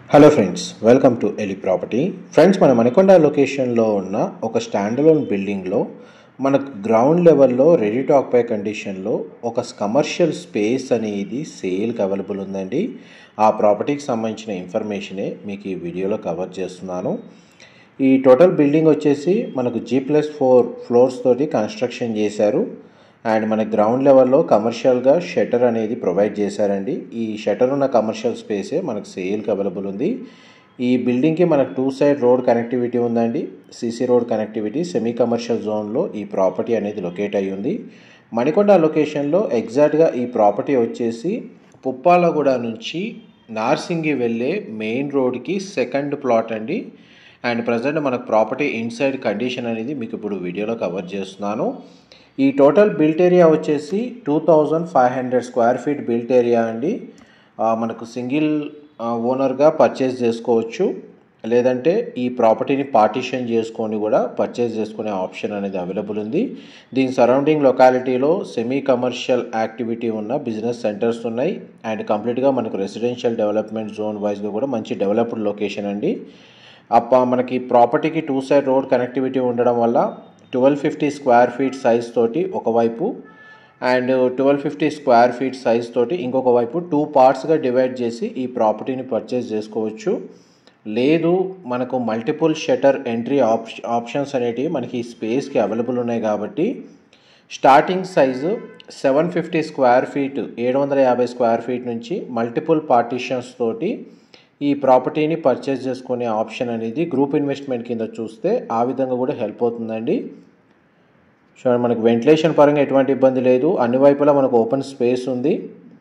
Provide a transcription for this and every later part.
hello friends welcome to ఎలి property friends మన మణికొండ లొకేషన్లో ఉన్న ఒక స్టాండలోన్ బిల్డింగ్లో మనకు గ్రౌండ్ లెవెల్లో రెడీ టు ఆక్యుపై కండిషన్లో ఒక కమర్షియల్ స్పేస్ అనేది సేల్కి అవైలబుల్ ఉందండి ఆ ప్రాపర్టీకి సంబంధించిన ఇన్ఫర్మేషనే మీకు ఈ వీడియోలో కవర్ చేస్తున్నాను ఈ టోటల్ బిల్డింగ్ వచ్చేసి మనకు జీ ప్లస్ ఫోర్ ఫ్లోర్స్ తోటి కన్స్ట్రక్షన్ చేశారు అండ్ మన గ్రౌండ్ లెవెల్లో కమర్షియల్గా షటర్ అనేది ప్రొవైడ్ చేశారండి ఈ షటర్ ఉన్న కమర్షియల్ స్పేసే మనకు సేల్కి అవైలబుల్ ఉంది ఈ బిల్డింగ్కి మనకు టూ సైడ్ రోడ్ కనెక్టివిటీ ఉందండి CC road connectivity semi commercial జోన్లో ఈ ప్రాపర్టీ అనేది లొకేట్ అయ్యి ఉంది మణికొండ లొకేషన్లో ఎగ్జాక్ట్గా ఈ ప్రాపర్టీ వచ్చేసి పుప్పాలగూడ నుంచి నార్సింగి వెళ్ళే మెయిన్ రోడ్కి సెకండ్ ప్లాట్ అండి అండ్ ప్రజెంట్ మనకు ప్రాపర్టీ ఇన్సైడ్ కండిషన్ అనేది మీకు ఇప్పుడు వీడియోలో కవర్ చేస్తున్నాను ఈ టోటల్ బిల్ట్ ఏరియా వచ్చేసి two thousand five hundred square feet built area అండి ఆ, మనకు సింగిల్ ఓనర్గా పర్చేస్ చేసుకోవచ్చు లేదంటే ఈ ప్రాపర్టీని పార్టీషన్ చేసుకొని కూడా పర్చేస్ చేసుకునే ఆప్షన్ అనేది అవైలబుల్ ఉంది దీని సరౌండింగ్ లొకాలిటీలో సెమీ కమర్షియల్ యాక్టివిటీ ఉన్న బిజినెస్ సెంటర్స్ ఉన్నాయి అండ్ కంప్లీట్గా మనకు రెసిడెన్షియల్ డెవలప్మెంట్ జోన్ వైజ్గా కూడా మంచి డెవలప్డ్ లొకేషన్ అండి అప్ప మనకి ప్రాపర్టీకి టూ సైడ్ రోడ్ కనెక్టివిటీ ఉండడం వల్ల twelve fifty square feet size తోటి ఒకవైపు and twelve fifty square feet size తోటి ఇంకొక వైపు టూ పార్ట్స్గా డివైడ్ చేసి ఈ ప్రాపర్టీని పర్చేస్ చేసుకోవచ్చు లేదు మనకు మల్టిపుల్ షటర్ ఎంట్రీ ఆప్ ఆప్షన్స్ అనేటివి మనకి ఈ స్పేస్కి అవైలబుల్ ఉన్నాయి కాబట్టి starting size seven fifty square feet ఏడు వందల యాభై స్క్వేర్ ఫీట్ నుంచి మల్టిపుల్ పార్టీషన్స్ తోటి ఈ ప్రాపర్టీని పర్చేస్ చేసుకునే ఆప్షన్ అనేది గ్రూప్ ఇన్వెస్ట్మెంట్ కింద చూస్తే ఆ విధంగా కూడా హెల్ప్ అవుతుందండి చూడండి మనకు వెంటిలేషన్ పరంగా ఎటువంటి ఇబ్బంది లేదు అన్ని వైపులా మనకు ఓపెన్ స్పేస్ ఉంది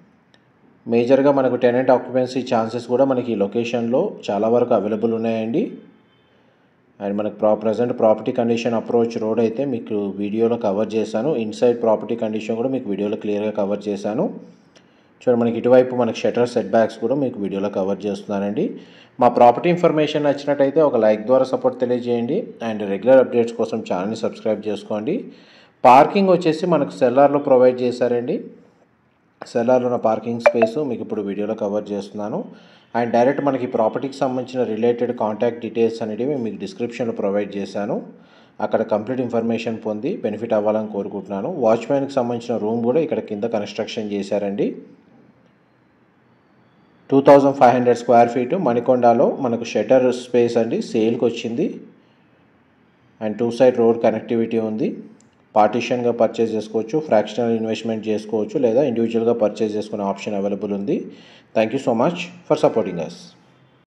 మేజర్గా మనకు టెనెంట్ ఆక్యుపెన్సీ ఛాన్సెస్ కూడా మనకి ఈ లొకేషన్లో చాలా వరకు అవైలబుల్ ఉన్నాయండి అండ్ మనకు ప్రా present property condition approach road అయితే మీకు వీడియోలో కవర్ చేశాను ఇన్సైడ్ ప్రాపర్టీ కండిషన్ కూడా మీకు వీడియోలో క్లియర్గా కవర్ చేశాను చూడండి మనకి ఇటువైపు మనకి షటర్ సెట్ బ్యాక్స్ కూడా మీకు వీడియోలో కవర్ చేస్తున్నానండి మా ప్రాపర్టీ ఇన్ఫర్మేషన్ నచ్చినట్టయితే ఒక లైక్ ద్వారా సపోర్ట్ తెలియజేయండి అండ్ రెగ్యులర్ అప్డేట్స్ కోసం ఛానల్ని సబ్స్క్రైబ్ చేసుకోండి పార్కింగ్ వచ్చేసి మనకు సెల్లార్లో ప్రొవైడ్ చేశారండి సెల్లార్లో ఉన్న పార్కింగ్ స్పేస్ మీకు ఇప్పుడు వీడియోలో కవర్ చేస్తున్నాను అండ్ డైరెక్ట్ మనకి ప్రాపర్టీకి సంబంధించిన రిలేటెడ్ కాంటాక్ట్ డీటెయిల్స్ అనేటివి మీకు డిస్క్రిప్షన్లో ప్రొవైడ్ చేశాను అక్కడ కంప్లీట్ ఇన్ఫర్మేషన్ పొంది బెనిఫిట్ అవ్వాలని కోరుకుంటున్నాను వాచ్మ్యాన్కి సంబంధించిన రూమ్ కూడా ఇక్కడ కింద కన్స్ట్రక్షన్ చేశారండి two thousand five hundred square feet మణికొండలో మనకు షటర్ స్పేస్ అండి సేల్కి వచ్చింది and two side road connectivity ఉంది పార్టీషన్గా పర్చేస్ చేసుకోవచ్చు ఫ్రాక్షనల్ ఇన్వెస్ట్మెంట్ చేసుకోవచ్చు లేదా ఇండివిజువల్గా పర్చేస్ చేసుకునే ఆప్షన్ అవైలబుల్ ఉంది thank you so much for supporting us